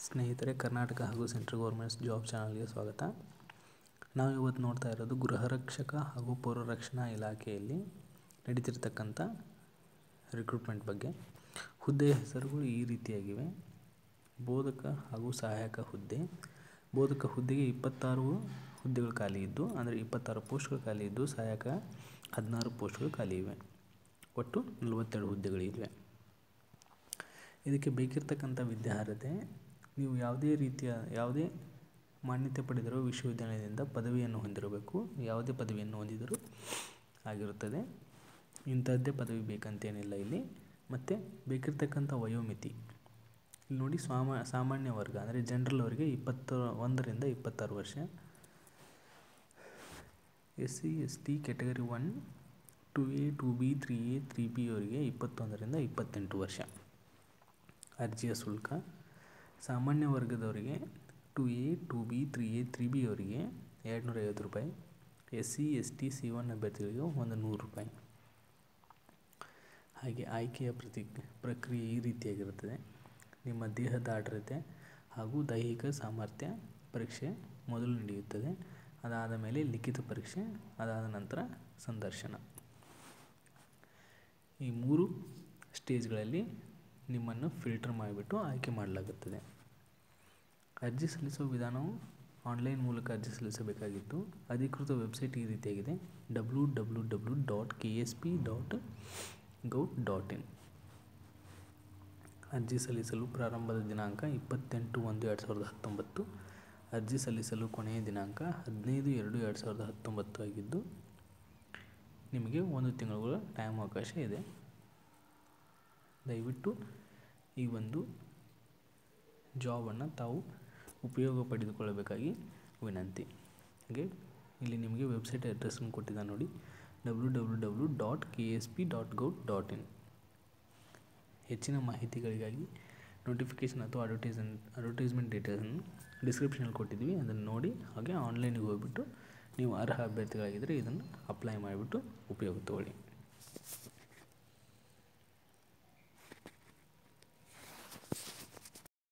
ಸ್ನೇಹಿತರೆ ಕರ್ನಾಟಕ ಹಾಗೂ central governments job ಚಾನಲ್ಗೆ ಸ್ವಾಗತ ನಾವು ಇವತ್ತು ನೋಡ್ತಾ ಇರೋದು ಗೃಹರಕ್ಷಕ ಹಾಗೂ ಪೌರ ರಕ್ಷಣಾ ಇಲಾಖೆಯಲ್ಲಿ ನಡೀತಿರ್ತಕ್ಕಂಥ ರಿಕ್ರೂಟ್ಮೆಂಟ್ ಬಗ್ಗೆ ಹುದ್ದೆಯ ಹೆಸರುಗಳು ಈ ರೀತಿಯಾಗಿವೆ ಬೋಧಕ ಹಾಗೂ ಸಹಾಯಕ ಹುದ್ದೆ ಬೋಧಕ ಹುದ್ದೆಗೆ ಇಪ್ಪತ್ತಾರು ಹುದ್ದೆಗಳು ಖಾಲಿ ಇದ್ದು ಅಂದರೆ ಇಪ್ಪತ್ತಾರು ಪೋಸ್ಟ್ಗಳು ಖಾಲಿ ಇದ್ದು ಸಹಾಯಕ ಹದಿನಾರು ಪೋಸ್ಟ್ಗಳು ಖಾಲಿ ಇವೆ ಒಟ್ಟು ನಲವತ್ತೆರಡು ಹುದ್ದೆಗಳಿವೆ ಇದಕ್ಕೆ ಬೇಕಿರ್ತಕ್ಕಂಥ ವಿದ್ಯಾರ್ಹತೆ ನೀವು ಯಾವುದೇ ರೀತಿಯ ಯಾವುದೇ ಮಾನ್ಯತೆ ಪಡೆದಿರುವ ವಿಶ್ವವಿದ್ಯಾಲಯದಿಂದ ಪದವಿಯನ್ನು ಹೊಂದಿರಬೇಕು ಯಾವುದೇ ಪದವಿಯನ್ನು ಹೊಂದಿದರೂ ಆಗಿರುತ್ತದೆ ಇಂಥದ್ದೇ ಪದವಿ ಬೇಕಂತೇನಿಲ್ಲ ಇಲ್ಲಿ ಮತ್ತು ಬೇಕಿರ್ತಕ್ಕಂಥ ವಯೋಮಿತಿ ಇಲ್ಲಿ ನೋಡಿ ಸಾಮಾ ಸಾಮಾನ್ಯ ವರ್ಗ ಅಂದರೆ ಜನರಲ್ ಅವರಿಗೆ ಇಪ್ಪತ್ತ ಒಂದರಿಂದ ಇಪ್ಪತ್ತಾರು ವರ್ಷ S C S T category one two A two B three A three B ಅವರಿಗೆ ಇಪ್ಪತ್ತೊಂದರಿಂದ ಇಪ್ಪತ್ತೆಂಟು ವರ್ಷ ಅರ್ಜಿಯ ಶುಲ್ಕ ಸಾಮಾನ್ಯ ವರ್ಗದವರಿಗೆ two A two B three A three B ಅವರಿಗೆ ಎರಡುನೂರ ಐವತ್ತು ರೂಪಾಯಿ S C S T C one ಅಭ್ಯರ್ಥಿಗಳಿಗೆ ಒಂದು ನೂರು ರೂಪಾಯಿ ಹಾಗೆ ಆಯ್ಕೆಯ ಪ್ರತಿ ಪ್ರಕ್ರಿಯೆ ಈ ರೀತಿಯಾಗಿರುತ್ತದೆ ನಿಮ್ಮ ದೇಹದ ಆಡ್ರತೆ ಹಾಗೂ ದೈಹಿಕ ಸಾಮರ್ಥ್ಯ ಪರೀಕ್ಷೆ ಮೊದಲು ನಡೆಯುತ್ತದೆ ಅದಾದ ಮೇಲೆ ಲಿಖಿತ ಪರೀಕ್ಷೆ ಅದಾದ ನಂತರ ಸಂದರ್ಶನ ಈ ಮೂರು ಸ್ಟೇಜ್ಗಳಲ್ಲಿ ನಿಮ್ಮನ್ನು ಫಿಲ್ಟರ್ ಮಾಡಿಬಿಟ್ಟು ಆಯ್ಕೆ ಮಾಡಲಾಗುತ್ತದೆ ಅರ್ಜಿ ಸಲ್ಲಿಸುವ ವಿಧಾನವು ಆನ್ಲೈನ್ ಮೂಲಕ ಅರ್ಜಿ ಸಲ್ಲಿಸಬೇಕಾಗಿತ್ತು ಅಧಿಕೃತ ವೆಬ್ಸೈಟ್ ಈ ರೀತಿಯಾಗಿದೆ W W W dot K S P dot gov dot in ಅರ್ಜಿ ಸಲ್ಲಿಸಲು ಪ್ರಾರಂಭದ ದಿನಾಂಕ ಇಪ್ಪತ್ತೆಂಟು ಒಂದು ಎರಡು ಸಾವಿರದ ಹತ್ತೊಂಬತ್ತು ಅರ್ಜಿ ಸಲ್ಲಿಸಲು ಕೊನೆಯ ದಿನಾಂಕ ಹದಿನೈದು ಎರಡು ಎರಡು ಸಾವಿರದ ಹತ್ತೊಂಬತ್ತು ಆಗಿದ್ದು ನಿಮಗೆ ಒಂದು ತಿಂಗಳುಗಳ ಟೈಮ್ ಅವಕಾಶ ಇದೆ ದಯವಿಟ್ಟು ಈ ಒಂದು ಜಾಬನ್ನು ತಾವು ಉಪಯೋಗ ಪಡೆದುಕೊಳ್ಳಬೇಕಾಗಿ ವಿನಂತಿ ಹಾಗೆ ಇಲ್ಲಿ ನಿಮಗೆ ವೆಬ್ಸೈಟ್ ಅಡ್ರೆಸ್ಸನ್ನು ಕೊಟ್ಟಿದ್ದ ನೋಡಿ W W W dot K S P dot gov dot in ಹೆಚ್ಚಿನ ಮಾಹಿತಿಗಳಿಗಾಗಿ ನೋಟಿಫಿಕೇಷನ್ ಅಥವಾ ಅಡ್ವರ್ಟೈಸ್ಮೆಂಟ್ ಅಡ್ವರ್ಟೈಸ್ಮೆಂಟ್ ಡೀಟೇಲ್ಸನ್ನು ಡಿಸ್ಕ್ರಿಪ್ಷನಲ್ಲಿ ಕೊಟ್ಟಿದ್ವಿ ಅದನ್ನು ನೋಡಿ ಹಾಗೆ ಆನ್ಲೈನಿಗೆ ಹೋಗಿಬಿಟ್ಟು ನೀವು ಅರ್ಹ ಅಭ್ಯರ್ಥಿಗಳಾಗಿದ್ದರೆ ಇದನ್ನು ಅಪ್ಲೈ ಮಾಡಿಬಿಟ್ಟು ಉಪಯೋಗ ತಗೊಳ್ಳಿ